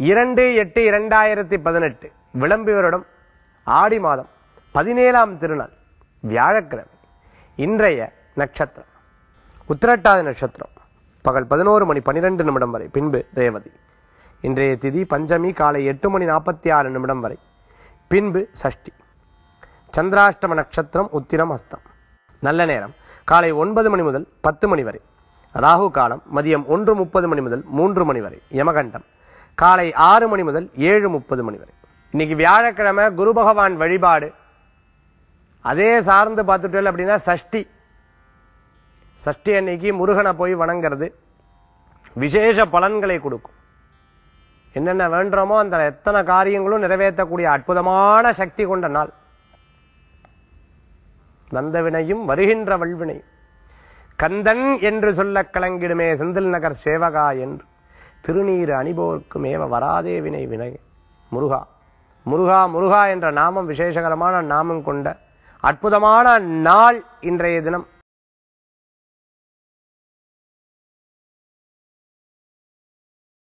இரண்டு எட்டு இரண்டாயிரத்தி பதினெட்டு விளம்பி வருடம் ஆடி மாதம் பதினேழாம் திருநாள் வியாழக்கிழமை இன்றைய நட்சத்திரம் உத்திரட்டாதி நட்சத்திரம் பகல் பதினோரு மணி பனிரெண்டு நிமிடம் வரை பின்பு ரேவதி இன்றைய திதி பஞ்சமி காலை எட்டு மணி நாற்பத்தி ஆறு நிமிடம் வரை பின்பு சஷ்டி சந்திராஷ்டம நட்சத்திரம் உத்திரம் அஸ்தம் நல்ல நேரம் காலை ஒன்பது மணி முதல் பத்து மணி வரை ராகு காலம் மதியம் ஒன்று முப்பது மணி முதல் மூன்று மணி வரை யமகண்டம் காலை ஆறு மணி முதல் ஏழு முப்பது மணி வரை இன்னைக்கு வியாழக்கிழமை குரு பகவான் வழிபாடு அதே சார்ந்து பார்த்துட்டேன் அப்படின்னா சஷ்டி சஷ்டி அன்னைக்கு முருகனை போய் வணங்குறது விசேஷ பலன்களை கொடுக்கும் என்னென்ன வேண்டுமோ அந்த எத்தனை காரியங்களும் நிறைவேற்றக்கூடிய அற்புதமான சக்தி கொண்ட நாள் வந்த வினையும் வருகின்ற வல்வினையும் கந்தன் என்று சொல்லக் கலங்கிடுமே செந்தில் நகர் சேவகா என்று திருநீர் அணிபோர்க்கு மேவ வராதே வினை வினை முருகா முருகா முருகா என்ற நாமம் விசேஷகரமான நாமம் கொண்ட அற்புதமான நாள் இன்றைய தினம்